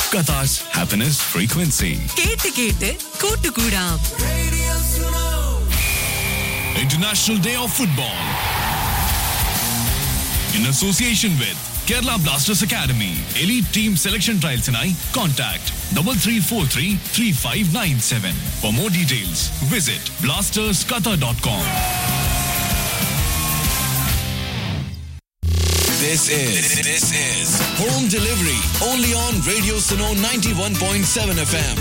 Qatar's happiness frequency. കേട്ട് കേട്ട് കൂട്ടുകൂടാം International Day of Football. In association with Kerala Blasters Academy, Elite Team Selection Trials and I contact double three four three three five nine seven. For more details, visit blastersqatar.com. This is this is home delivery only on Radio Suno 91.7 FM.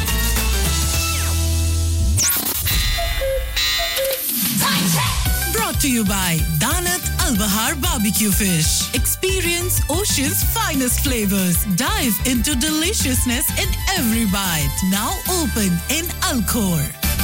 Brought to you by Danat Al Bahar Barbecue Fish. Experience ocean's finest flavors. Dive into deliciousness in every bite. Now open in Alcor.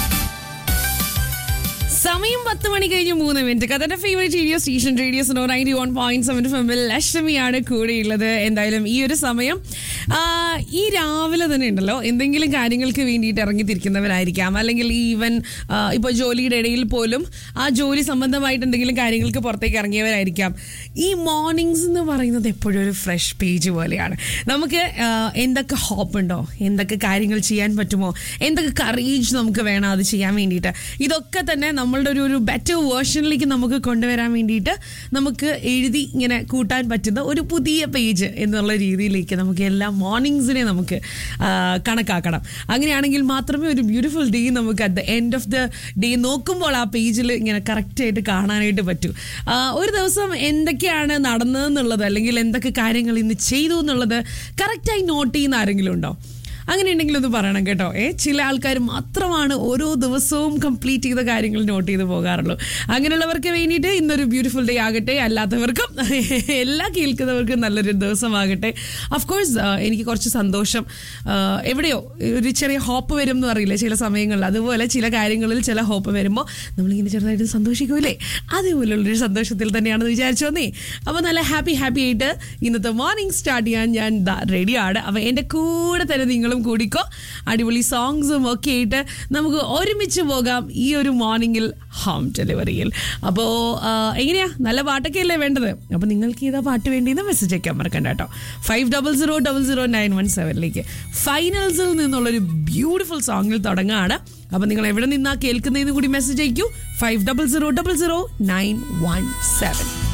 സമയം പത്ത് മണി കഴിഞ്ഞ് മൂന്ന് minute കഥന്റെ favourite radio station radio so ninety one point seven ഫെമ്മിൽ ലക്ഷ്മിയാണ് കൂടെയുള്ളത് എന്തായാലും ഈ ഒരു സമയം ആ, ഈ രാവിലെ തന്നെ ഉണ്ടല്ലോ എന്തെങ്കിലും കാര്യങ്ങൾക്ക് വേണ്ടിയിട്ട് ഇറങ്ങിത്തിരിക്കുന്നവരായിരിക്കാം അല്ലെങ്കിൽ ഈവൻ ഇപ്പോൾ ജോലിയുടെ ഇടയിൽ പോലും ആ ജോലി സംബന്ധമായിട്ട് എന്തെങ്കിലും കാര്യങ്ങൾക്ക് പുറത്തേക്ക് ഇറങ്ങിയവരായിരിക്കാം ഈ മോർണിംഗ്സ് എന്ന് പറയുന്നത് എപ്പോഴും ഒരു ഫ്രഷ് പേജ് പോലെയാണ് നമുക്ക് ആ, എന്തൊക്കെ ഹോപ്പ് ഉണ്ടോ എന്തൊക്കെ കാര്യങ്ങൾ ചെയ്യാൻ പറ്റുമോ എന്തൊക്കെ കറേജ് നമുക്ക് വേണം അത് ചെയ്യാൻ വേണ്ടിയിട്ട് ഇതൊക്കെ തന്നെ നമ്മളുടെ ഒരു ഒരു ബെറ്റർ വേർഷനിലേക്ക് നമുക്ക് കൊണ്ടുവരാൻ വേണ്ടിയിട്ട് നമുക്ക് എഴുതി ഇങ്ങനെ കൂട്ടാൻ പറ്റുന്ന ഒരു പുതിയ പേജ് എന്നുള്ള രീതിയിലേക്ക് നമുക്ക് എല്ലാ മോർണിംഗ്സിനെ നമുക്ക് ആ, കണക്കാക്കണം അങ്ങനെയാണെങ്കിൽ മാത്രമേ ഒരു ബ്യൂട്ടിഫുൾ ഡേ നമുക്ക് at the end of the day നോക്കുമ്പോൾ ആ പേജിൽ ഇങ്ങനെ കറക്റ്റായിട്ട് കാണാനായിട്ട് പറ്റൂ ആ, ഒരു ദിവസം എന്തൊക്കെയാണ് നടന്നതെന്നുള്ളത് അല്ലെങ്കിൽ എന്തൊക്കെ കാര്യങ്ങൾ ഇന്ന് ചെയ്തു എന്നുള്ളത് കറക്റ്റായി നോട്ട് ചെയ്യുന്ന ആരെങ്കിലും ഉണ്ടോ അങ്ങനെ ഉണ്ടെങ്കിൽ ഒന്ന് പറയണം കേട്ടോ ഏ ചില ആൾക്കാർ മാത്രമാണ് ഓരോ ദിവസവും കംപ്ലീറ്റ് ചെയ്ത കാര്യങ്ങൾ നോട്ട് ചെയ്ത് പോകാറുള്ളൂ അങ്ങനെയുള്ളവർക്ക് വേണ്ടിയിട്ട് ഇന്നൊരു ബ്യൂട്ടിഫുൾ ഡേ ആകട്ടെ അല്ലാത്തവർക്കും എല്ലാ കേൾക്കുന്നവർക്കും നല്ലൊരു ദിവസമാകട്ടെ അഫ്കോഴ്സ് എനിക്ക് കുറച്ച് സന്തോഷം ആ, എവിടെയോ ഒരു ചെറിയ ഹോപ്പ് വരും എന്ന് അറിയില്ല ചില സമയങ്ങളിൽ അതുപോലെ ചില കാര്യങ്ങളിൽ ചില ഹോപ്പ് വരുമ്പോൾ നമ്മളിങ്ങനെ ചെറുതായിട്ട് സന്തോഷിക്കൂലേ അതേപോലുള്ളൊരു സന്തോഷത്തിൽ തന്നെയാണെന്ന് വിചാരിച്ചു വന്നേ അപ്പോൾ നല്ല ഹാപ്പി ഹാപ്പി ആയിട്ട് ഇന്നത്തെ മോർണിംഗ് സ്റ്റാർട്ട് ചെയ്യാൻ ഞാൻ റെഡിയാണ് അപ്പോൾ എൻ്റെ കൂടെ തന്നെ നിങ്ങളും കൂടിക്കോ അടിപൊളി സോങ്സും ഒക്കെ ആയിട്ട് നമുക്ക് ഒരുമിച്ച് പോകാം ഈ ഒരു മോർണിംഗിൽ ഹോം ഡെലിവറിയിൽ അപ്പോൾ എങ്ങനെയാ നല്ല പാട്ടൊക്കെ അല്ലേ വേണ്ടത് അപ്പോൾ നിങ്ങൾക്ക് ഏതാ പാട്ട് വേണ്ടിയെന്ന് മെസ്സേജ് അയക്കാൻ മറക്കണ്ട കേട്ടോ five double zero double zero nine one സെവനിലേക്ക് ഫൈനൽസിൽ നിന്നുള്ളൊരു ബ്യൂട്ടിഫുൾ സോങ്ങിൽ തുടങ്ങുകയാണ് അപ്പോൾ നിങ്ങൾ എവിടെ നിന്നാ കേൾക്കുന്നതെന്ന് കൂടി മെസ്സേജ് അയക്കൂ five double zero double zero nine one seven